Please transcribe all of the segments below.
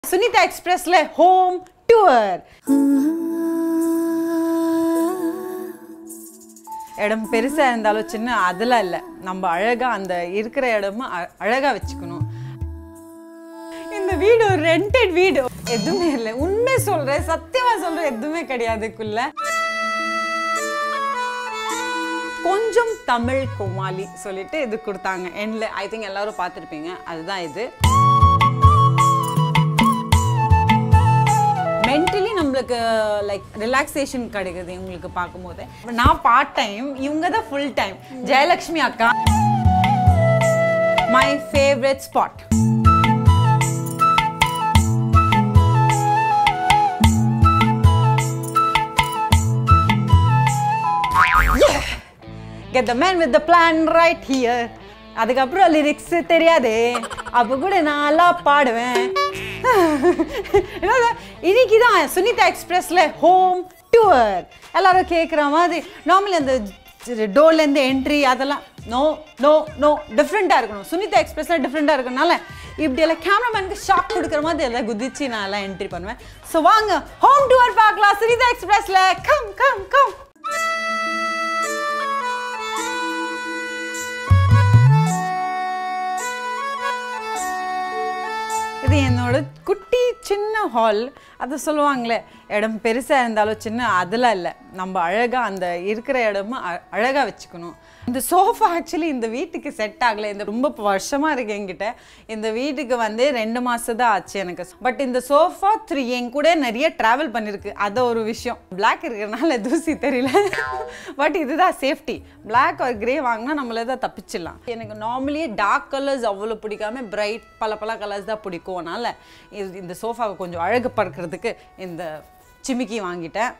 Sunita எக்ஸ்பிரஸ்ல home tour இடம் பெருசா இருந்தாலும் சின்ன அதெல்லாம் இல்லை நம்ம அழகா அந்த இருக்கிற இடமும் அ- அழகா வச்சுக்கணும் இந்த வீடு ஒரு ரெண்டட் வீடு எதுவுமே இல்லை உண்மை சொல்றேன் சத்தியமா சொல்றேன் எதுவுமே கிடையாதுக்குள்ள கொஞ்சம் தமிழ் கோமாளி சொல்லிட்டு இது கொடுத்தாங்க எண்ட்ல ஐ திங்க் எல்லாரும் பார்த்துருப்பீங்க அதுதான் இது மென்டலி நம்மளுக்கு லைக் ரிலாக்ஸேஷன் கிடைக்குது இவங்களுக்கு பார்க்கும்போது நான் பார்ட் டைம் இவங்க தான் ஃபுல் டைம் ஜெயலக்ஷ்மி அக்கா my favourite spot get the man with the plan right here அதுக்கப்புறம் லிரிக்ஸ் தெரியாது அப்போ கூட நல்லா பாடுவேன் என்னது? இன்னைக்கு தான் சுனிதா எக்ஸ்பிரஸ்ல ஹோம் டூர் எல்லாரும் கேட்குற மாதிரி நார்மலி அந்த டோர்லேருந்து என்ட்ரி அதெல்லாம் நோ நோ நோ டிஃப்ரெண்ட்டாக இருக்கணும் சுனிதா எக்ஸ்பிரஸில் டிஃப்ரெண்ட்டாக இருக்கனால இப்படி எல்லாம் கேமராமேனுக்கு ஷாக் கொடுக்குற மாதிரி எல்லாம் குதிச்சு நான் எல்லாம் என்ட்ரி பண்ணுவேன் ஸோ வாங்க ஹோம் டூர் பார்க்கலாம் சுனிதா எக்ஸ்பிரஸில் கம் கம் கம் இது என்னோட குட்டி சின்ன ஹால் அது சொல்லுவாங்களே இடம் பெருசாக இருந்தாலும் சின்ன அதெல்லாம் இல்லை நம்ம அழகாக அந்த இருக்கிற இடமும் அ- அழகா வச்சுக்கணும் இந்த சோஃபா ஆக்சுவலி இந்த வீட்டுக்கு செட் ஆகலை இந்த ரொம்ப வருஷமாக இருக்கு என்கிட்ட இந்த வீட்டுக்கு வந்து ரெண்டு மாதம் தான் ஆச்சு எனக்கு பட் இந்த சோஃபா த்ரீ என் கூட நிறைய ட்ராவல் பண்ணியிருக்கு அது ஒரு விஷயம் பிளாக் இருக்கிறனால தூசி தெரியல பட் இதுதான் சேஃப்டி பிளாக் ஒரு கிரே வாங்கினா நம்மள தான் தப்பிச்சிடலாம் எனக்கு நார்மலியே டார்க் கலர்ஸ் அவ்வளோ பிடிக்காம பிரைட் பல பல கலர்ஸ் தான் பிடிக்கும் அதனால இது இந்த சோஃபாவை கொஞ்சம் அழகு பறக்கிறதுக்கு இந்த சிமிக்கி வாங்கிட்டேன்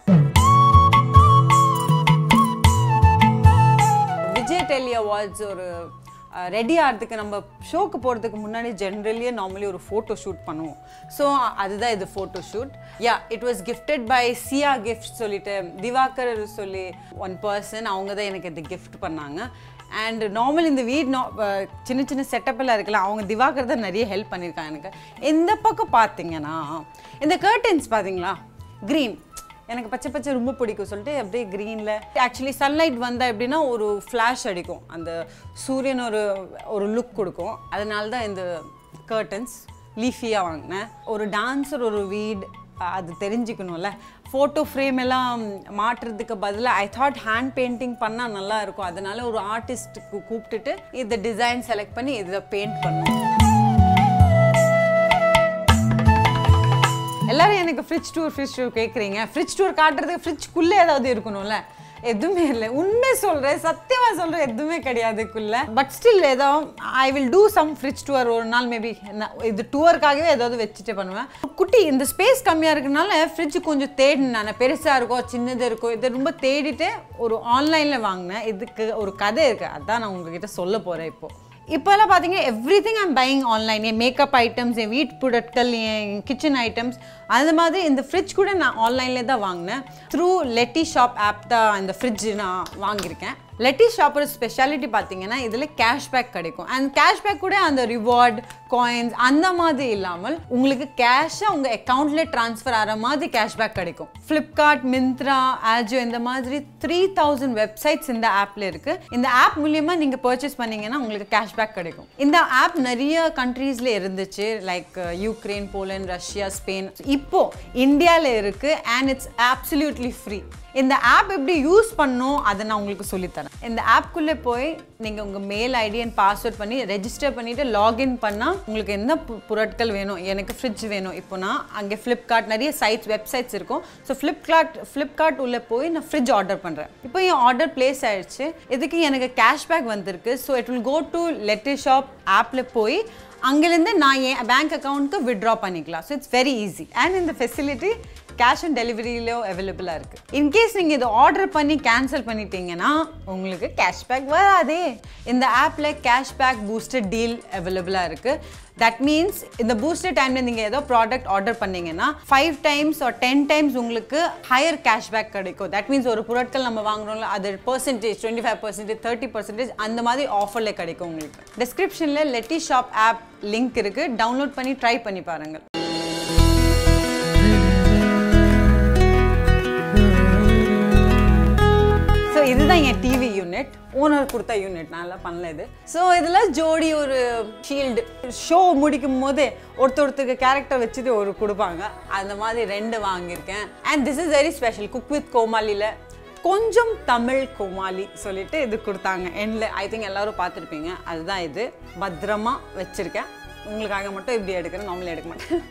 விஜய் டெல்லி அவார்ட்ஸ் ஒரு ரெடி ஆகிறதுக்கு நம்ம ஷோக்கு போகிறதுக்கு முன்னாடி ஜென்ரலியே நார்மலி ஒரு ஃபோட்டோ ஷூட் பண்ணுவோம் ஸோ அதுதான் இது photo shoot ya it was gifted by Siya gift சொல்லிட்டு திவாகர் சொல்லி ஒன் பர்சன் அவங்க தான் எனக்கு இது கிஃப்ட் பண்ணாங்க அண்ட் நார்மல் இந்த வீடு நா அஹ் சின்ன சின்ன செட்டப்பெல்லாம் இருக்குல்ல அவங்க திவாகர் தான் நிறைய ஹெல்ப் பண்ணியிருக்காங்க எனக்கு இந்த பக்கம் பார்த்தீங்கன்னா இந்த கர்டன்ஸ் பார்த்தீங்களா க்ரீன் எனக்கு பச்சை பச்சை ரொம்ப பிடிக்கும் சொல்லிட்டு அப்படியே க்ரீனில் ஆக்சுவலி சன்லைட் வந்தால் எப்படின்னா ஒரு ஃப்ளாஷ் அடிக்கும் அந்த சூரியன் ஒரு ஒரு லுக் கொடுக்கும் அதனால தான் இந்த கர்டன்ஸ் லீஃபியாக வாங்கினேன் ஒரு டான்ஸர் ஒரு வீடு அது தெரிஞ்சுக்கணும்ல ஃபோட்டோ ஃப்ரேம் எல்லாம் மாற்றுறதுக்கு பதிலாக ஐ தாட் ஹேண்ட் பெயிண்டிங் பண்ணால் நல்லா இருக்கும் அதனால ஒரு ஆர்டிஸ்ட்டுக்கு கூப்பிட்டுட்டு இந்த டிசைன் செலக்ட் பண்ணி இதை பெயிண்ட் பண்ணேன் எல்லாரும் எனக்கு ஃப்ரிட்ஜ் டூர் ஃப்ரிட்ஜ் டூர் கேட்குறீங்க ஃப்ரிட்ஜ் டூர் காட்டுறதுக்கு ஃப்ரிட்ஜ்குள்ளே ஏதாவது இருக்கணும்ல எதுவுமே இல்லை உண்மை சொல்கிறேன் சத்தியமாக சொல்கிறேன் எதுவுமே கிடையாதுக்குள்ள பட் ஸ்டில் ஏதோ I will do some fridge tour ஒரு நாள் மேபி இது டூருக்காகவே ஏதாவது வச்சுட்டு பண்ணுவேன் குட்டி இந்த ஸ்பேஸ் கம்மியாக இருக்கனால ஃப்ரிட்ஜ் கொஞ்சம் தேடினேன் நான் பெருசாக இருக்கோ சின்னது இருக்கோ இதை ரொம்ப தேடிட்டு ஒரு ஆன்லைனில் வாங்கினேன் இதுக்கு ஒரு கதை இருக்குது அதான் நான் உங்ககிட்ட சொல்ல போகிறேன் இப்போது இப்போல்லாம் பார்த்தீங்கன்னா everything I'm buying online என் மேக்கப் ஐட்டம்ஸ் என் வீட்டு பொருட்கள் என் கிச்சன் ஐட்டம்ஸ் அந்த மாதிரி இந்த ஃப்ரிட்ஜ் கூட நான் ஆன்லைன்லேயே தான் வாங்கினேன் த்ரூ லெட்டி ஷாப் ஆப் தான் இந்த ஃப்ரிட்ஜ் நான் வாங்கியிருக்கேன் லெட்டி ஷாப்போட ஸ்பெஷாலிட்டி பார்த்தீங்கன்னா இதில் கேஷ்பேக் கிடைக்கும் அண்ட் கேஷ்பேக் கூட அந்த ரிவார்ட் காயின்ஸ் அந்த மாதிரி இல்லாமல் உங்களுக்கு கேஷாக உங்கள் அக்கௌண்ட்லேயே ட்ரான்ஸ்ஃபர் ஆகிற மாதிரி கேஷ்பேக் கிடைக்கும் ஃப்ளிப்கார்ட் மிந்த்ரா ஆஜோ இந்த மாதிரி த்ரீ தௌசண்ட் வெப்சைட்ஸ் இந்த ஆப்பில் இருக்குது இந்த ஆப் மூலியமாக நீங்கள் பர்ச்சேஸ் பண்ணீங்கன்னா உங்களுக்கு கேஷ்பேக் கிடைக்கும் இந்த ஆப் நிறைய கண்ட்ரீஸில் இருந்துச்சு like Ukraine Poland Russia Spain இப்போ இந்தியாவில் இருக்குது அண்ட் இட்ஸ் absolutely ஃப்ரீ இந்த ஆப் எப்படி யூஸ் பண்ணும் அதை நான் உங்களுக்கு சொல்லித்தரேன் இந்த ஆப்குள்ளே போய் நீங்கள் உங்கள் மெயில் ஐடி அண்ட் பாஸ்வேர்ட் பண்ணி ரெஜிஸ்டர் பண்ணிவிட்டு லாகின் பண்ணால் உங்களுக்கு என்ன பொ- பொருட்கள் வேணும் எனக்கு ஃப்ரிட்ஜ் வேணும் இப்போ நான் அங்கே ஃப்ளிப்கார்ட் நிறைய சைட்ஸ் வெப்சைட்ஸ் இருக்கும் ஸோ ஃப்ளிப்கார்ட் ஃப்ளிப்கார்ட் உள்ளே போய் நான் ஃப்ரிட்ஜ் ஆர்டர் பண்ணுறேன் இப்போ என் ஆர்டர் பிளேஸ் ஆயிடுச்சு இதுக்கு எனக்கு கேஷ்பேக் வந்திருக்கு so it will go to Lety shop ஆப்பில் போய் அங்கேருந்து நான் என் பேங்க் அக்கௌண்ட்க்கு வித்ட்ரா பண்ணிக்கலாம் so it's very easy and இந்த ஃபெசிலிட்டி கேஷ் ஆன் டெலிவரியிலும் அவைலபிளாக இருக்குது இன்கேஸ் நீங்கள் இதை ஆர்டர் பண்ணி கேன்சல் பண்ணிட்டீங்கன்னா உங்களுக்கு கேஷ்பேக் வராதே இந்த ஆப்பில் கேஷ்பேக் பூஸ்டர் டீல் அவைலபிளாக இருக்குது தட் மீன்ஸ் இந்த பூஸ்டர் டைமில் நீங்கள் ஏதோ ப்ராடக்ட் ஆர்டர் பண்ணீங்கன்னா five times or ten times உங்களுக்கு ஹையர் கேஷ்பேக் கிடைக்கும் தட் மீன்ஸ் ஒரு பொருட்கள் நம்ம வாங்குறோம்ல அது percentage twenty five percentage thirty percentage அந்த மாதிரி ஆஃபரில் கிடைக்கும் உங்களுக்கு டிஸ்கிரிப்ஷனில் லெட்டி ஷாப் ஆப் லிங்க் இருக்குது டவுன்லோட் பண்ணி ட்ரை பண்ணி பாருங்கள் ஓனர் கொடுத்த யூனிட் நான் எல்லாம் பண்ணல இது ஸோ இதில் ஜோடி ஒரு ஷீல்டு ஷோ முடிக்கும் போதே ஒருத்தர் ஒருத்தருக்கு கேரக்டர் வச்சுட்டு ஒரு கொடுப்பாங்க அந்த மாதிரி ரெண்டு வாங்கியிருக்கேன் and this is very special cook with கோமாலியில் கொஞ்சம் தமிழ் கோமாளி சொல்லிட்டு இது கொடுத்தாங்க எண்ணில் ஐ திங்க் எல்லாரும் பார்த்துருப்பீங்க அதுதான் இது பத்திரமா வச்சுருக்கேன் உங்களுக்காக மட்டும் இப்படி எடுக்கிறேன் நார்மலி எடுக்க மாட்டேன்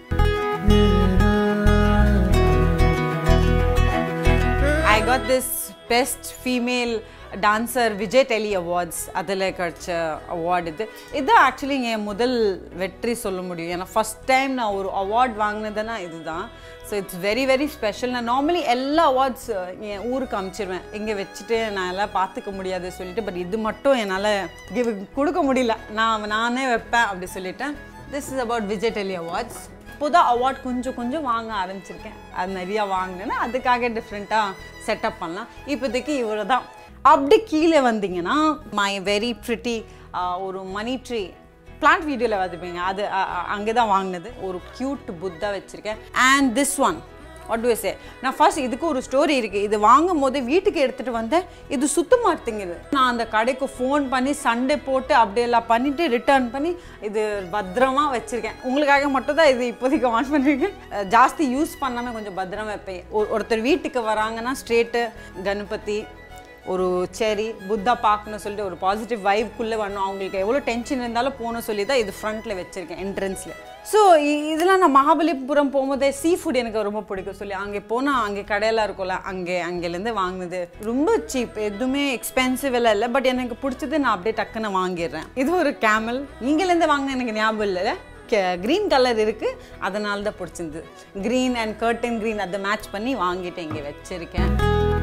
I got this best female dancer Vijay telly awards அதில் கிடச்ச அவார்டு இது இது ஆக்சுவலி என் முதல் வெற்றி சொல்ல முடியும் ஏன்னா ஃபஸ்ட் டைம் நான் ஒரு அவார்ட் வாங்கினதுன்னா இதுதான் so it's very very special நான் நார்மலி எல்லா அவார்ட்ஸ் என் ஊருக்கு அமுச்சிடுவேன் இங்கே வச்சுட்டு நான் எல்லாம் பார்த்துக்க முடியாது சொல்லிட்டு பட் இது மட்டும் என்னால் கிவ் கொடுக்க முடியல நான் நானே வைப்பேன் அப்படி சொல்லிட்டேன் this is about Vijay telly awards புது அவார்ட் கொஞ்சம் கொஞ்சம் வாங்க ஆரம்பிச்சிருக்கேன் அது நிறையா வாங்கினேன்னா அதுக்காக டிஃப்ரெண்ட்டாக செட்டப் பண்ணலாம் இப்போதைக்கு இவ்வளோ தான் அப்படி கீழே வந்தீங்கன்னா மை வெரி ப்ரிட்டி ஒரு மணி ட்ரீ பிளான்ட் வீடியோவில் பார்த்துப்பீங்க அது அங்கே தான் வாங்கினது ஒரு க்யூட் புத்தா வச்சுருக்கேன் and this one what to say நான் ஃபர்ஸ்ட் இதுக்கு ஒரு ஸ்டோரி இருக்குது இது வாங்கும் போது வீட்டுக்கு எடுத்துகிட்டு வந்தேன் இது சுத்த மாட்டேங்குது நான் அந்த கடைக்கு ஃபோன் பண்ணி சண்டே போட்டு அப்படியெல்லாம் பண்ணிவிட்டு ரிட்டர்ன் பண்ணி இது பத்திரமா வச்சுருக்கேன் உங்களுக்காக மட்டும் தான் இது இப்போதைக்கு ஆன் பண்ணிருக்கேன் அஹ் ஜாஸ்தி யூஸ் பண்ணாமல் கொஞ்சம் பத்திரமா வைப்பேன் ஒரு- ஒருத்தர் வீட்டுக்கு வராங்கன்னா ஸ்ட்ரேட்டு கணபதி ஒரு செரி புத்தா பார்க்கணும் சொல்லிட்டு ஒரு பாசிட்டிவ் வைப்குள்ளே வரணும் அவங்களுக்கு எவ்வளோ டென்ஷன் இருந்தாலும் போகணும் சொல்லி தான் இது ஃப்ரண்ட்டில் வச்சுருக்கேன் என்ட்ரன்ஸில் ஸோ இதெல்லாம் நான் மகாபலிபுரம் போகும்போதே சீ ஃபுட் எனக்கு ரொம்ப பிடிக்கும் சொல்லி அங்கே போனால் அங்கே கடையெல்லாம் இருக்கும்ல அங்கே அங்கேருந்து வாங்கினது ரொம்ப சீப் எதுவுமே எக்ஸ்பென்சிவ் எல்லாம் இல்லை பட் எனக்கு பிடிச்சது நான் அப்படியே டக்குன்னு வாங்கிடுறேன் இது ஒரு கேமல் இங்கேருந்து வாங்கின எனக்கு ஞாபகம் இல்லை க்ரீன் கலர் இருக்குது அதனால தான் பிடிச்சிருந்தது க்ரீன் அண்ட் கர்டன் க்ரீன் அதை மேட்ச் பண்ணி வாங்கிட்டு இங்கே வச்சுருக்கேன்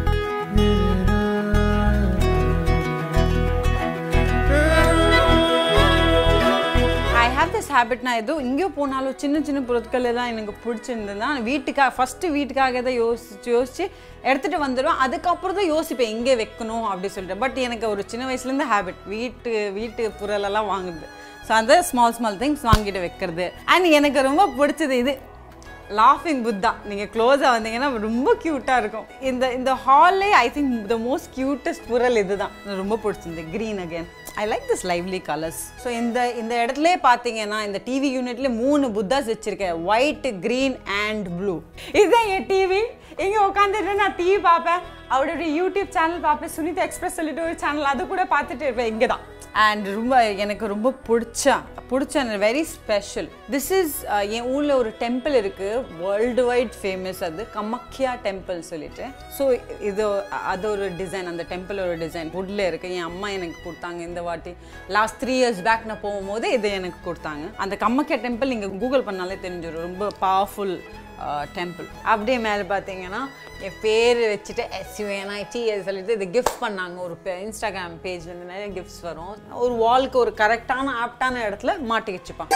ஐ ஹேவ் திஸ் ஹேபிட் நான் ஏதோ எங்கேயோ போனாலும் சின்ன சின்ன பொருட்கள் எல்லாம் எனக்கு பிடிச்சிருந்ததுன்னா வீட்டுக்காக ஃபஸ்ட்டு வீட்டுக்காக தான் யோசிச்சு யோசிச்சு எடுத்துகிட்டு வந்துடுவேன் அதுக்கப்புறம் தான் யோசிப்பேன் எங்கே வைக்கணும் அப்படி சொல்லிட்டு பட் எனக்கு ஒரு சின்ன வயசுலேருந்து ஹேபிட் வீட்டு வீட்டு பொருளெல்லாம் வாங்குது ஸோ அந்த ஸ்மால் ஸ்மால் திங்ஸ் வாங்கிட்டு வைக்கிறது அண்ட் எனக்கு ரொம்ப பிடிச்சது இது லாஃபிங் புத்தா நீங்கள் க்ளோஸாக வந்தீங்கன்னா ரொம்ப க்யூட்டாக இருக்கும் இந்த இந்த ஹால்லே I think the most cutest புரல் இதுதான் எனக்கு ரொம்ப பிடிச்சிருந்து green again I like this lively colours so இந்த இந்த இடத்துல பார்த்தீங்கன்னா இந்த டிவி யூனிட்ல மூணு புத்தாஸ் வச்சிருக்கேன் ஒயிட் க்ரீன் அண்ட் ப்ளூ இதுதான் என் டிவி இங்கே உட்காந்துட்டு நான் டிவி பார்ப்பேன் அவரோட யூடியூப் சேனல் பார்ப்பேன் சுனிதா எக்ஸ்பிரஸ் சொல்லிட்டு ஒரு சேனல் அது கூட பார்த்துட்டு இருப்பேன் இங்கே தான் அண்ட் ரொம்ப எனக்கு ரொம்ப பிடிச்ச பிடிச்ச வெரி ஸ்பெஷல் திஸ் இஸ் என் ஊரில் ஒரு டெம்பிள் இருக்குது வேர்ல்டு வைட் ஃபேமஸ் அது கமக்கியா டெம்பிள் சொல்லிட்டு ஸோ இது அது ஒரு டிசைன் அந்த டெம்பிள் ஒரு டிசைன் வுட்ல இருக்கு என் அம்மா எனக்கு கொடுத்தாங்க இந்த வாட்டி லாஸ்ட் த்ரீ இயர்ஸ் பேக் நான் போகும்போது இது எனக்கு கொடுத்தாங்க அந்த கம்மக்கியா டெம்பிள் நீங்கள் கூகுள் பண்ணாலே தெரிஞ்சிடும் ரொம்ப பவர்ஃபுல் டெம்பிள் அப்படியே மேலே பார்த்தீங்கன்னா என் பேர் வச்சுட்டு எஸ்யூஎன்ஐடி சொல்லிட்டு இது கிஃப்ட் பண்ணாங்க ஒரு இன்ஸ்டாகிராம் பேஜ்லேருந்து நிறைய கிஃப்ட்ஸ் வரும் ஒரு வால்க்கு ஒரு கரெக்டான ஆப்டான இடத்துல மாட்டி வச்சுப்பான்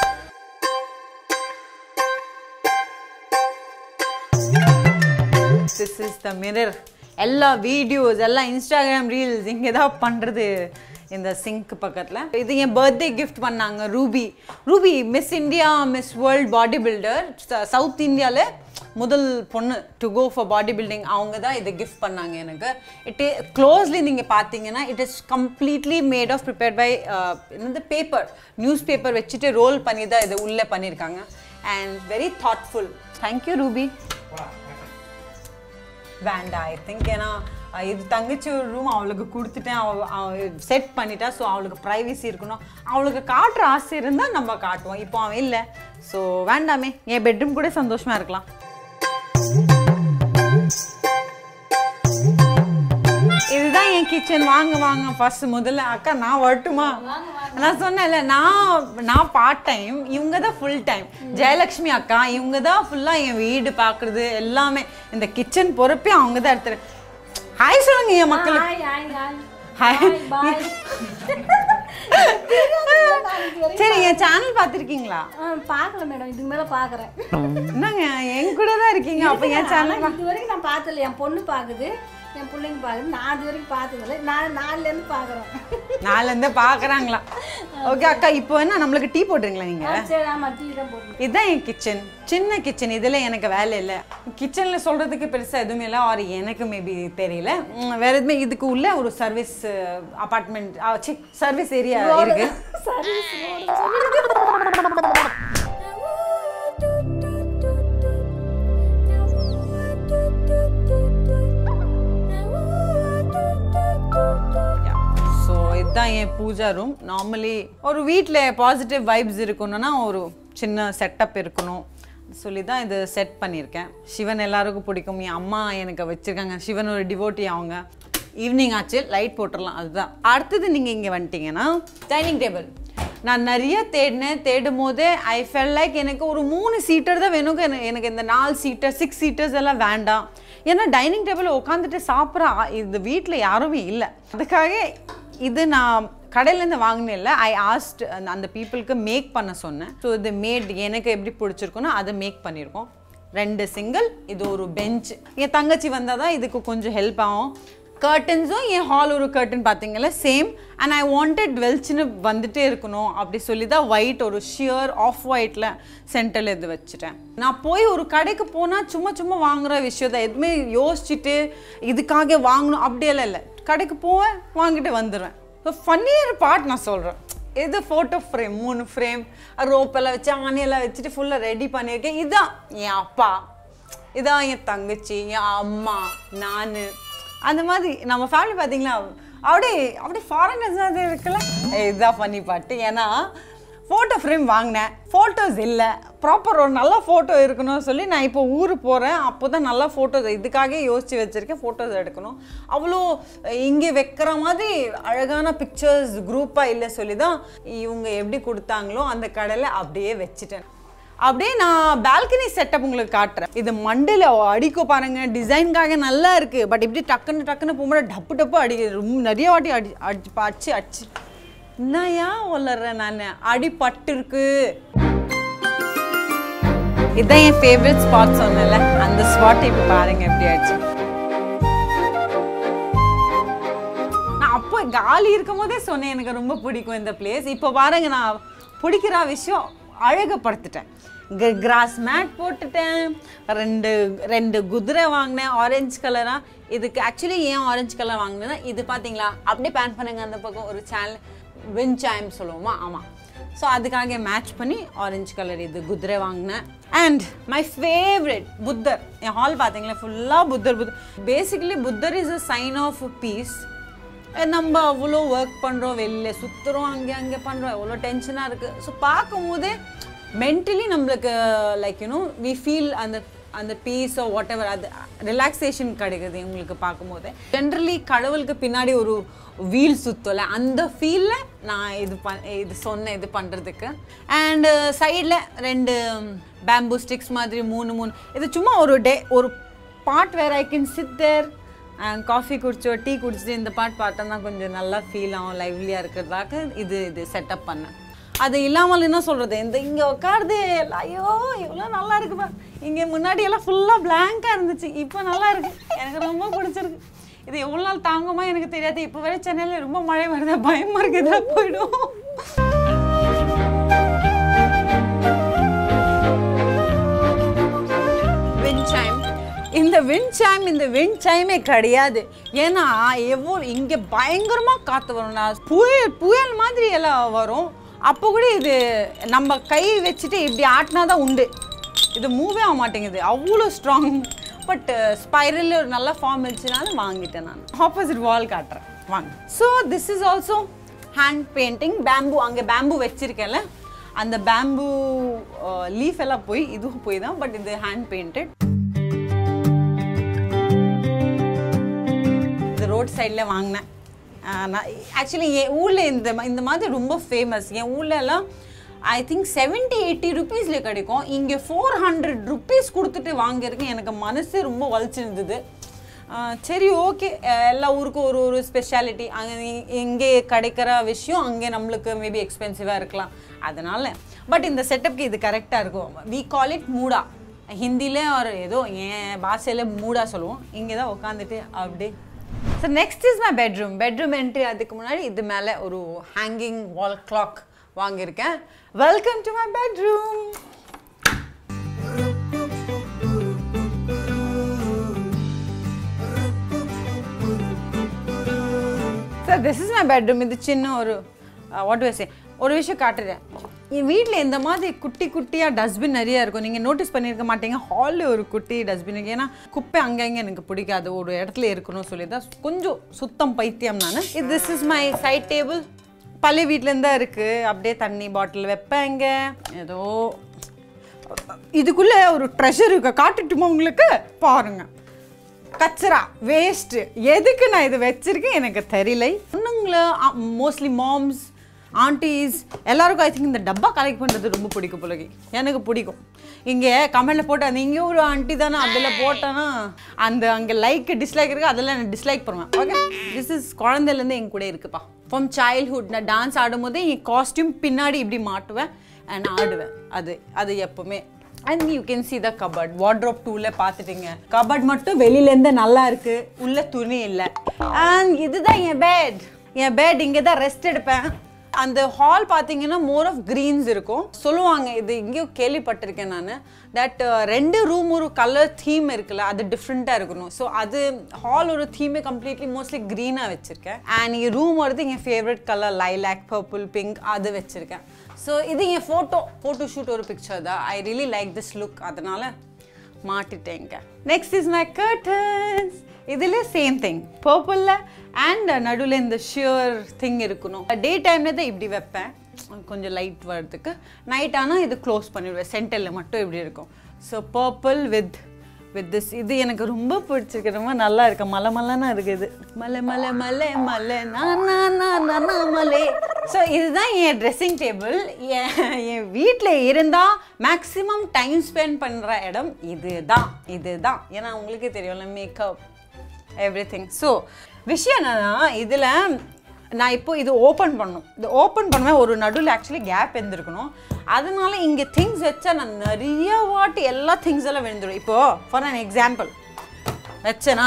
திஸ் இஸ் த மிரர் எல்லா வீடியோஸ் எல்லாம் இன்ஸ்டாகிராம் ரீல்ஸ் இங்கே தான் பண்ணுறது இந்த சிங்க் பக்கத்தில் இது என் பர்த்டே கிஃப்ட் பண்ணாங்க Ruby Ruby miss India miss world body builder south இந்தியாவில் முதல் பொண்ணு to go for body building அவங்க தான் இதை கிஃப்ட் பண்ணாங்க எனக்கு இட் க்ளோஸ்லி நீங்கள் பார்த்தீங்கன்னா it is completely made of prepared by என்னது பேப்பர் நியூஸ் பேப்பர் வச்சுட்டு ரோல் பண்ணி தான் இதை உள்ளே பண்ணியிருக்காங்க and very thoughtful thank you Ruby வேண்டாம் ஐ திங்க் ஏன்னா அஹ், இது தங்கச்சி ஒரு ரூம் அவளுக்கு கொடுத்துட்டேன் அவ செட் பண்ணிட்டா ஸோ அவளுக்கு ப்ரைவசி இருக்கணும் அவளுக்கு காட்டுற ஆசை இருந்தால் நம்ம காட்டுவோம் இப்போ அவன் இல்லை ஸோ வேண்டாமே என் பெட்ரூம் கூட சந்தோஷமா இருக்கலாம் இதுதான் என் கிச்சன் வாங்க வாங்க ஃபர்ஸ்ட் முதல்ல அக்கா நான் வரட்டுமா நான் சொன்னேன்ல நான் நான் பார்ட் டைம் இவங்க தான் ஃபுல் டைம் ஜெயலக்ஷ்மி அக்கா இவங்க தான் ஃபுல்லாக என் வீடு பார்க்குறது எல்லாமே இந்த கிச்சன் பொறுப்பே அவங்க தான் எடுத்துரு ஹாய் சொல்லுங்க என் மக்களுக்கு hi hi hi hi bye சரி என் சேனல் பார்த்துருக்கீங்களா பார்க்கல மேடம் இதுக்கு மேல பார்க்குறேன் என்னங்க என் கூட தான் இருக்கீங்க அப்போ என் சேனல் இது வரைக்கும் நான் பார்த்தல என் பொண்ணு பார்க்குது என் பிள்ளைங்க பார்க்குது நான் அது வரைக்கும் பார்த்ததில்ல நான் நாலுலேருந்து பார்க்குறோம் நாலுலேருந்து பார்க்குறாங்களா ஓகே அக்கா இப்போ என்ன நம்மளுக்கு டீ போட்டுறீங்களா நீங்கள் சரி ஆமாம் டீ தான் போட்டு இதுதான் என் கிச்சன் சின்ன கிச்சன் இதில் எனக்கு வேலை இல்லை கிச்சனில் சொல்கிறதுக்கு பெருசாக எதுவுமே இல்லை ஆர் எனக்கு மேபி தெரியல உம், வேற எதுவுமே இதுக்கு உள்ள ஒரு சர்வீஸ் அப்பார்ட்மெண்ட் சி சர்வீஸ் ஏரியா இருக்கு சர்வீஸ் ஸோ இதுதான் என் பூஜா ரூம் நார்மலி ஒரு வீட்டில் பாசிட்டிவ் வைப்ஸ் இருக்கணும்னா ஒரு சின்ன செட்டப் இருக்கணும் சொல்லி தான் இது செட் பண்ணியிருக்கேன் சிவன் எல்லாருக்கும் பிடிக்கும் என் அம்மா எனக்கு வச்சுருக்காங்க சிவன் ஒரு டிவோட்டி அவங்க ஈவினிங் ஆச்சு லைட் போட்டுடலாம் அதுதான் அடுத்தது நீங்கள் இங்கே வந்துட்டீங்கன்னா டைனிங் டேபிள் நான் நிறைய தேடினேன் தேடும் போதே ஐ ஃபெல் லைக் எனக்கு ஒரு மூணு சீட்டர் தான் வேணும் எனக்கு- எனக்கு இந்த நாலு சீட்டர் சிக்ஸ் சீட்டர்ஸ் எல்லாம் வேண்டாம் ஏன்னா டைனிங் டேபிள் உட்காந்துட்டு சாப்பிட்ற ஆ- இந்த வீட்டில் யாருமே இல்லை அதுக்காக இது நான் கடையிலேருந்து வாங்கினேன்ல ஐ ஆஸ்ட் அந்த பீப்புளுக்கு மேக் பண்ண சொன்னேன் ஸோ இது மேட் எனக்கு எப்படி பிடிச்சிருக்குன்னா அதை மேக் பண்ணியிருக்கோம் ரெண்டு சிங்கிள் இது ஒரு பெஞ்ச் என் தங்கச்சி வந்தால் தான் இதுக்கு கொஞ்சம் ஹெல்ப் ஆகும் கர்டன்ஸும் என் ஹால் ஒரு கர்டன் பார்த்தீங்களா சேம் அண்ட் ஐ வாண்டட் வெளிச்சுன்னு வந்துட்டே இருக்கணும் அப்படி சொல்லி தான் ஒயிட் ஒரு ஷியர் ஆஃப் ஒயிட்டில் சென்டரில் இது வச்சுட்டேன் நான் போய் ஒரு கடைக்கு போனால் சும்மா சும்மா வாங்குற விஷயம் தான் எதுவுமே யோசிச்சுட்டு இதுக்காக வாங்கணும் அப்படியெல்லாம் இல்லை கடைக்கு போவேன் வாங்கிட்டு வந்துடுவேன் ஸோ ஃபன்னியர் பார்ட் நான் சொல்கிறேன் இது ஃபோட்டோ ஃப்ரேம் மூணு ஃப்ரேம் ரோப்பெல்லாம் வச்சு ஆணியெல்லாம் வச்சுட்டு ஃபுல்லாக ரெடி பண்ணியிருக்கேன் இதுதான் என் அப்பா இதான் என் தங்கச்சி என் அம்மா நான் அந்த மாதிரி நம்ம ஃபேமிலி பார்த்தீங்களா அப்படியே அப்படியே ஃபாரினர்ஸ் அது இருக்குல்ல ஏய், இதுதான் ஃபன்னி பாட்டு ஏன்னா ஃபோட்டோ ஃப்ரேம் வாங்கினேன் ஃபோட்டோஸ் இல்லை ப்ராப்பர் ஒரு நல்ல ஃபோட்டோ இருக்கணும்னு சொல்லி நான் இப்போ ஊர் போகிறேன் அப்போ தான் நல்ல ஃபோட்டோஸ் இதுக்காக யோசித்து வச்சுருக்கேன் ஃபோட்டோஸ் எடுக்கணும் அவ்வளோ இங்கே வைக்கிற மாதிரி அழகான பிக்சர்ஸ் குரூப்பாக இல்லை சொல்லி தான் இவங்க எப்படி கொடுத்தாங்களோ அந்த கடையில் அப்படியே வச்சுட்டேன் அப்படியே நான் பால்கனி செட்டப் உங்களுக்கு காட்டுறேன் இது மண்டையில் அடிக்க பாருங்க டிசைனுக்காக நல்லா இருக்கு பட் இப்படி டக்குன்னு டக்குன்னு போகும்போது டப்பு டப்பு அடிக்குது ரொம்ப நிறைய வாட்டி அடி அடிச்சு அடிச்சு அடிச்சு என்னையா வளர்றேன் நான் அடிபட்டு இருக்கு இதான் என் ஃபேவரட் ஸ்பாட் சொன்னேன்ல அந்த ஸ்பாட் இப்போ பாருங்க எப்படி ஆச்சு நான் அப்போ காலி இருக்கும் போதே சொன்னேன் எனக்கு ரொம்ப பிடிக்கும் இந்த பிளேஸ் இப்போ பாருங்க நான் பிடிக்கிற விஷயம் அழகுபடுத்திட்டேன் இங்கே கிராஸ் மேட் போட்டுட்டேன் ரெண்டு ரெண்டு குதிரை வாங்கினேன் ஆரஞ்சு கலராக இதுக்கு ஆக்சுவலி ஏன் ஆரஞ்சு கலர் வாங்கினேன்னா இது பார்த்தீங்களா அப்படியே பேன் பண்ணுங்க அந்த பக்கம் ஒரு சேனல் வின்சாயம் சொல்லுவோமா ஆமாம் ஸோ அதுக்காக மேட்ச் பண்ணி ஆரஞ்சு கலர் இது குதிரை வாங்கினேன் அண்ட் மை ஃபேவரட் புத்தர் என் ஹால் பார்த்தீங்களா ஃபுல்லாக Buddha Buddha basically Buddha is a sign of peace நம்ம அவ்வளோ ஒர்க் பண்ணுறோம் வெளில சுற்றுறோம் அங்கே அங்கே பண்ணுறோம் எவ்வளோ டென்ஷனாக இருக்குது ஸோ பார்க்கும்போதே மென்டலி நம்மளுக்கு லைக் யூனோ வி ஃபீல் அந்த அந்த பீஸ் வாட் எவர் அது ரிலாக்ஸேஷன் கிடைக்குது உங்களுக்கு பார்க்கும்போது ஜென்ரலி கடவுளுக்கு பின்னாடி ஒரு வீல் சுத்தல அந்த ஃபீலில் நான் இது ப இது சொன்னேன் இது பண்ணுறதுக்கு அண்டு சைடில் ரெண்டு பேம்பூ ஸ்டிக்ஸ் மாதிரி மூணு மூணு இது சும்மா ஒரு டே ஒரு part where I can sit there coffee குடிச்சோ டீ குடிச்சிட்டு இந்த பாட்டு பார்த்தோம்னா கொஞ்சம் நல்லா ஃபீல் ஆகும் லைவ்லியாக இருக்கிறதாக இது இது செட்டப் பண்ணேன் அது இல்லாமல் என்ன சொல்கிறது இந்த இங்கே உட்காருது ஐயோ எவ்வளோ நல்லா இருக்குப்பா இங்கே முன்னாடி எல்லாம் ஃபுல்லாக பிளாங்காக இருந்துச்சு இப்போ நல்லா இருக்கு எனக்கு ரொம்ப பிடிச்சிருக்கு இது எவ்வளோ நாள் தாங்குமா எனக்கு தெரியாது இப்போ வரை சென்னையில் ரொம்ப மழை வருது பயமாக இருக்குது இதில் போயிடும் விண்ட் சைம் இந்த விண்ட் சைம் இந்த விண்ட் சைமே கிடையாது ஏன்னா எவ்வளோ இங்கே பயங்கரமாக காற்று வரும் நான் புயல் புயல் மாதிரி எல்லாம் வரும் அப்போ கூட இது நம்ம கை வச்சுட்டு இப்படி ஆட்டினா தான் உண்டு இது மூவே ஆக மாட்டேங்குது அவ்வளோ ஸ்ட்ராங் பட் ஸ்பைரல் ஒரு நல்ல ஃபார்ம் இருந்துச்சுனால வாங்கிட்டேன் நான் ஆப்போசிட் வால் காட்டுறேன் வாங்க so this is also hand painting bamboo அங்கே பேம்பு வச்சிருக்கேன்ல அந்த பேம்பு லீஃப் எல்லாம் போய் இதுவும் போய் தான் பட் இது ஹேண்ட் பெயிண்டட் இது ரோட் சைடில் வாங்கினேன் ஆஹ் நான் ஆக்சுவலி என் ஊரில் இந்த ம- இந்த மாதிரி ரொம்ப ஃபேமஸ் என் ஊர்ல எல்லாம் ஐ திங்க் செவன்ட்டி எயிட்டி ருபீஸில் கிடைக்கும் இங்கே ஃபோர் ஹண்ட்ரட் ருபீஸ் கொடுத்துட்டு வாங்கியிருக்கேன் எனக்கு மனசு ரொம்ப வலிச்சிருந்தது ஆஹ் சரி ஓகே எல்லா ஊருக்கும் ஒரு ஒரு ஸ்பெஷாலிட்டி அங்கே இங்கே கிடைக்கிற விஷயம் அங்கே நம்மளுக்கு மேபி எக்ஸ்பென்சிவாக இருக்கலாம் அதனால பட் இந்த செட்டப்க்கு இது கரெக்டாக இருக்கும் வி கால் இட் மூடா ஹிந்திலே ஒரு ஏதோ என் பாஷையில் மூடாக சொல்லுவோம் இங்கே தான் உட்காந்துட்டு அப்படியே so next is my bedroom bedroom entry அதுக்கு முன்னாடி இது மேலே ஒரு ஹேங்கிங் வால் கிளாக் வாங்கியிருக்கேன் welcome to my bedroom sir this is my bedroom இது சின்ன ஒரு வாட் டு சே ஒரு விஷயம் காட்டுறேன் என் வீட்டில் இந்த மாதிரி குட்டி குட்டியாக டஸ்ட்பின் நிறைய இருக்கும் நீங்கள் நோட்டீஸ் பண்ணியிருக்க மாட்டீங்க ஹாலில் ஒரு குட்டி டஸ்ட்பின் இருக்கு ஏன்னா குப்பை அங்கங்கே எனக்கு பிடிக்காது ஒரு இடத்துல இருக்கணும்னு சொல்லி தான் கொஞ்சம் சுத்தம் பைத்தியம் நான் இது this is my side table பழைய வீட்டிலேருந்து தான் இருக்குது அப்படியே தண்ணி பாட்டில் வைப்பேன் இங்கே ஏதோ இதுக்குள்ளே ஒரு ட்ரெஷர் இருக்கு காட்டுட்டுமா உங்களுக்கு பாருங்க கச்சரா வேஸ்ட் எதுக்கு நான் இது வச்சிருக்கேன் எனக்கு தெரியல பொண்ணுங்கள மோஸ்ட்லி மாம்ஸ் ஆண்டிஸ் எல்லாருக்கும் ஐ திங்க் இந்த டப்பா கலெக்ட் பண்ணுறது ரொம்ப பிடிக்கும் பிள்ளைக்கு எனக்கு பிடிக்கும் இங்கே கமெண்டில் போட்டு அந்த இங்கே ஒரு ஆண்டி தானே அதில் போட்டேன்னா அந்த அங்கே லைக் டிஸ்லைக் இருக்குது அதெல்லாம் நான் டிஸ்லைக் பண்ணுவேன் ஓகே திஸ் இஸ் குழந்தைலேருந்து என் கூட இருக்குப்பா ஃப்ரம் சைல்ட்ஹுட் நான் டான்ஸ் ஆடும்போது என் காஸ்டியூம் பின்னாடி இப்படி மாட்டுவேன் அண்ட் ஆடுவேன் அது அது எப்பவுமே and you can see the cupboard wardrobe டூவில் பார்த்துட்டீங்க கபர்ட் மட்டும் வெளியிலேருந்து நல்லா இருக்கு உள்ள துணி இல்லை அண்ட் இதுதான் என் பெட் என் பெட் இங்கே தான் ரெஸ்ட் எடுப்பேன் அந்த ஹால் பார்த்தீங்கன்னா மோர் ஆஃப் க்ரீன்ஸ் இருக்கும் சொல்லுவாங்க இது இங்கேயோ கேள்விப்பட்டிருக்கேன் நான் தட் ரெண்டு ரூம் ஒரு கலர் தீம் இருக்குல்ல அது டிஃப்ரெண்ட்டாக இருக்கணும் ஸோ அது ஹால் ஒரு தீமே கம்ப்ளீட்லி மோஸ்ட்லி க்ரீனாக வச்சுருக்கேன் அண்ட் இங்கே ரூம் வருது என் favourite colour lilac purple pink அது வச்சுருக்கேன் ஸோ இது என் ஃபோட்டோ ஃபோட்டோ ஷூட் ஒரு பிக்சர் தான் I really like this look அதனால மாட்டிட்டேங்க நெக்ஸ்ட் இஸ் மை கர்டன்ஸ் இதில் சேம் திங் பர்பிளில் அண்ட் நடுவில் இந்த ஷியர் திங் இருக்கணும் டே டைமில் தான் இப்படி வைப்பேன் கொஞ்சம் லைட் வர்றதுக்கு நைட் ஆனால் இது க்ளோஸ் பண்ணிவிடுவேன் சென்டரில் மட்டும் இப்படி இருக்கும் so purple with with this இது எனக்கு ரொம்ப பிடிச்சிருக்கு ரொம்ப நல்லா இருக்கு மலை மலைன்னா இருக்குது மலை மலை மலை மலை நான் நான் நான் நான் நான் மலை ஸோ இதுதான் என் ட்ரெஸ்ஸிங் டேபிள் என் என் வீட்டில் இருந்தால் மேக்ஸிமம் டைம் ஸ்பெண்ட் பண்ணுற இடம் இதுதான் இதுதான் ஏன்னா உங்களுக்கே தெரியும்ல மேக்கப் எவ்ரி திங் ஸோ விஷயம் என்னன்னா இதில் நான் இப்போ இது ஓப்பன் பண்ணணும் இது ஓப்பன் பண்ணுவேன் ஒரு நடுவில் ஆக்சுவலி கேப் இருந்திருக்கணும் அதனால இங்கே திங்ஸ் வச்சா நான் நிறைய வாட்டி எல்லா திங்ஸ் எல்லாம் விழுந்துடும் இப்போது ஃபார் அன் எக்ஸாம்பிள் வச்சேனா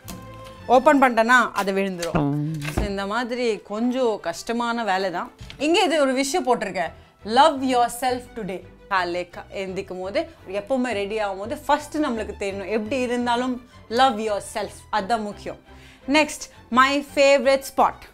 ஓப்பன் பண்ணிட்டேன்னா அது விழுந்துடும் ஸோ இந்த மாதிரி கொஞ்சம் கஷ்டமான வேலை தான் இங்கே இது ஒரு விஷயம் போட்டிருக்கேன் லவ் யோர் செல்ஃப் டுடே காலைல க எந்திக்கும் போது எப்போவுமே ரெடி ஆகும் போது ஃபஸ்ட்டு நம்மளுக்கு தெரியணும் எப்படி இருந்தாலும் லவ் யோர் செல்ஃப் அதுதான் முக்கியம் next my favourite spot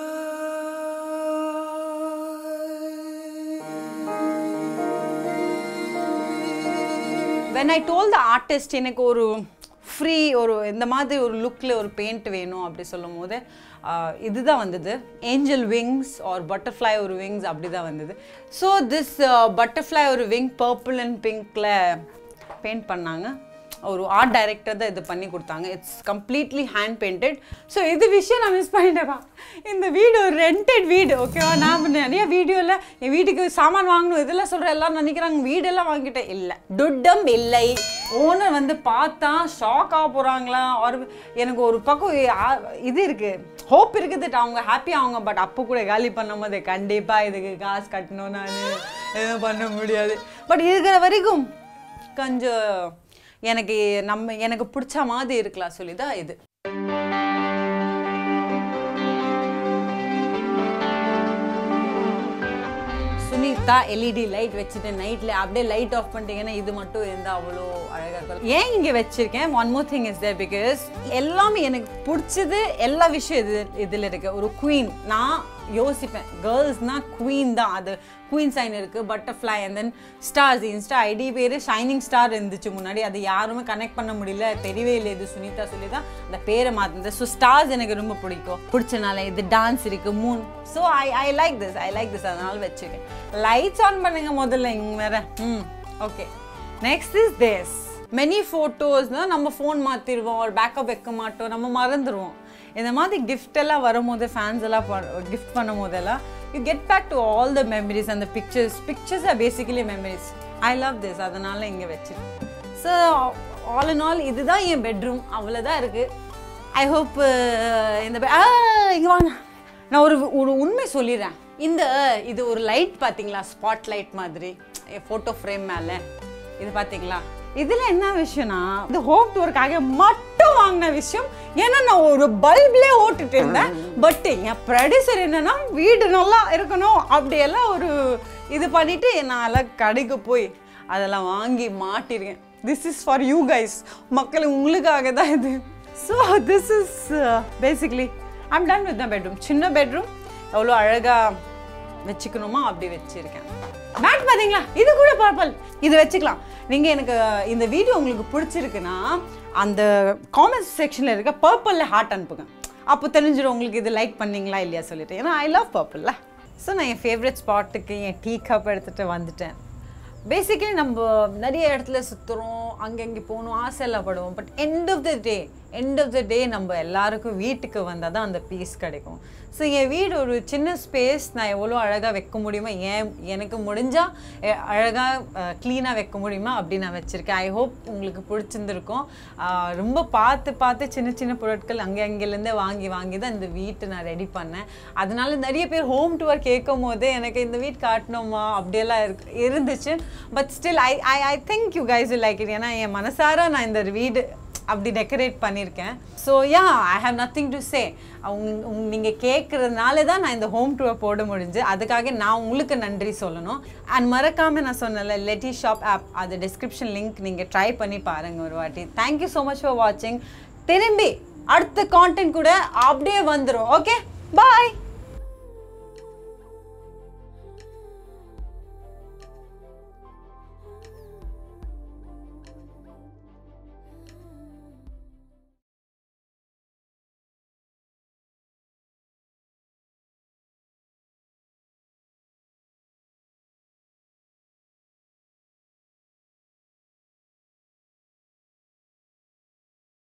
when I told the artist எனக்கு ஒரு ஃப்ரீ ஒரு இந்த மாதிரி ஒரு லுக்கில் ஒரு பெயிண்ட் வேணும் அப்படி சொல்லும் போது ஆஹ், இதுதான் வந்தது ஏஞ்சல் விங்ஸ் ஆர் பட்டர்ஃப்ளை ஒரு விங்ஸ் அப்படி தான் வந்தது ஸோ திஸ் பட்டர்ஃப்ளை ஒரு விங் பர்பிள் அண்ட் பிங்க்கில் பெயிண்ட் பண்ணாங்க ஒரு ஆர்ட் டைரக்டர் தான் இது பண்ணி கொடுத்தாங்க it's completely hand painted so இது விஷயம் நான் மிஸ் பண்ணிட்டேப்பா இந்த வீடு ஒரு ரெண்டட் வீடு ஓகேவா நான் நிறைய வீடியோவில் என் வீட்டுக்கு சாமான் வாங்கணும் இதெல்லாம் சொல்கிற எல்லாரும் நினைக்கிறாங்க வீடெல்லாம் வாங்கிட்டேன் இல்லை துட்டம் இல்லை ஓனர் வந்து பார்த்தா ஷாக் ஆக போகிறாங்களா ஒரு எனக்கு ஒரு பக்கம் ஆ- இது இருக்குது ஹோப் இருக்குது அவங்க ஹாப்பி ஆகுங்க பட் அப்போ கூட காலி பண்ணும் போது கண்டிப்பாக இதுக்கு காசு கட்டணும் நான் எதுவும் பண்ண முடியாது பட் இருக்கிற வரைக்கும் கொஞ்சம் எனக்கு நம்ம எனக்கு பிடிச்ச மாதிரி இருக்கலாம் சொல்லி தான் இது சுனிதா எல்இடி லைட் வச்சுட்டு நைட்ல அப்படியே லைட் ஆஃப் பண்ணிட்டீங்கன்னா இது மட்டும் இருந்தா அவ்வளோ அழகா இருக்கும் ஏன் இங்க வச்சிருக்கேன் one more thing is there because எல்லாமே எனக்கு பிடிச்சது எல்லா விஷயம் இது இதுல இருக்கு ஒரு குவீன் நான் யோசிப்பேன் கேர்ள்ஸ்னா குவீன் தான் அது குவீன் சைன் இருக்கு butterfly and then stars insta ID பேர் ஷைனிங் ஸ்டார் இருந்துச்சு முன்னாடி அது யாருமே கனெக்ட் பண்ண முடியல தெரியவே இல்லை இது சுனிதா சொல்லி தான் அந்த பேரை மாற்றினது ஸோ ஸ்டார்ஸ் எனக்கு ரொம்ப பிடிக்கும் பிடிச்சனால இது டான்ஸ் இருக்கு moon so I I like this I like this அதனால வச்சுருக்கேன் லைட்ஸ் ஆன் பண்ணுங்க முதல்ல இங்கே வேற ம் okay next is this many ஃபோட்டோஸ்னால் நம்ம ஃபோன் மாற்றிடுவோம் ஒரு பேக்கப் வைக்க மாட்டோம் நம்ம மறந்துடுவோம் இந்த மாதிரி gift எல்லாம் வரும்போது ஃபேன்ஸ் எல்லாம் கிஃப்ட் பண்ணும் போதெல்லாம் you get back to all the memories அந்த pictures pictures are basically memories I love this அதனால இங்கே வச்சிருக்கேன் ஸோ ஆல் இன் ஆல் இதுதான் என் பெட்ரூம் அவ்வளோதான் இருக்குது ஐ ஹோப் இந்த bed- ஆ இங்கே வாங்க நான் ஒரு ஒரு உண்மை சொல்லிடுறேன் இந்த இது ஒரு லைட் பார்த்தீங்களா ஸ்பாட் லைட் மாதிரி ஃபோட்டோ ஃப்ரேம் மேலே இது பார்த்தீங்களா இதில் என்ன விஷயம்னா இந்த ஹோம் டூருக்காக மட்டும் வாங்கின விஷயம் ஏன்னா நான் ஒரு பல்ப்லேயே ஓட்டுட்டு இருந்தேன் பட் என் ப்ரொடியூசர் என்னன்னா வீடு நல்லா இருக்கணும் அப்படியெல்லாம் ஒரு இது பண்ணிட்டு நான் எல்லாம் கடைக்கு போய் அதெல்லாம் வாங்கி மாட்டிருக்கேன் this is for you guys மக்கள் உங்களுக்காக தான் இது so this is basically I'm done with the bedroom சின்ன பெட்ரூம் எவ்வளோ அழகாக வச்சுக்கணுமா அப்படி வச்சிருக்கேன் மேட் பாத்தீங்களா இது கூட பர்பிள் இது வச்சுக்கலாம் நீங்கள் எனக்கு இந்த வீடியோ உங்களுக்கு பிடிச்சிருக்குன்னா அந்த காமெண்ட்ஸ் செக்ஷனில் இருக்க பர்பிளில் ஹார்ட் அனுப்புங்க அப்போ தெரிஞ்சிடும் உங்களுக்கு இது லைக் பண்ணீங்களா இல்லையா சொல்லிட்டு ஏன்னா ஐ லவ் பர்பிள்ல ஸோ நான் என் ஃபேவரட் ஸ்பாட்டுக்கு என் டீ கப் எடுத்துகிட்டு வந்துட்டேன் பேசிக்கலி நம்ம நிறைய இடத்துல சுற்றுறோம் அங்கங்கே போகணும் ஆசையெல்லாம் படுவோம் but end of the day end of the day நம்ம எல்லாருக்கும் வீட்டுக்கு வந்தால் தான் அந்த பீஸ் கிடைக்கும் ஸோ என் வீடு ஒரு சின்ன ஸ்பேஸ் நான் எவ்வளோ அழகாக வைக்க முடியுமா ஏன் எனக்கு முடிஞ்சால் அழகாக க்ளீனாக வைக்க முடியுமா அப்படி நான் வச்சுருக்கேன் ஐ ஹோப் உங்களுக்கு பிடிச்சிருந்துருக்கும் அஹ் ரொம்ப பார்த்து பார்த்து சின்ன சின்ன பொருட்கள் அங்கே அங்கேருந்தே வாங்கி வாங்கி தான் இந்த வீட்டை நான் ரெடி பண்ணேன் அதனால நிறைய பேர் ஹோம் டூர் கேட்கும் போது எனக்கு இந்த வீட் காட்டணுமா அப்படியெல்லாம் இருக்கு இருந்துச்சு but still I I I think you guys like it ஏன்னா என் மனசார நான் இந்த வீடு அப்படி டெக்கரேட் பண்ணியிருக்கேன் so yeah I have nothing to say அவங்க நீங்கள் கேட்குறதுனால தான் நான் இந்த ஹோம் டூரை போட முடிஞ்சு அதுக்காக நான் உங்களுக்கு நன்றி சொல்லணும் அண்ட் மறக்காமல் நான் சொன்னல லெட்டி ஷாப் ஆப் அது டிஸ்கிரிப்ஷன் லிங்க் நீங்கள் ட்ரை பண்ணி பாருங்கள் ஒரு வாட்டி தேங்க்யூ ஸோ மச் ஃபார் வாட்சிங் திரும்பி அடுத்த கான்டென்ட் கூட அப்படியே வந்துடும் ஓகே பாய்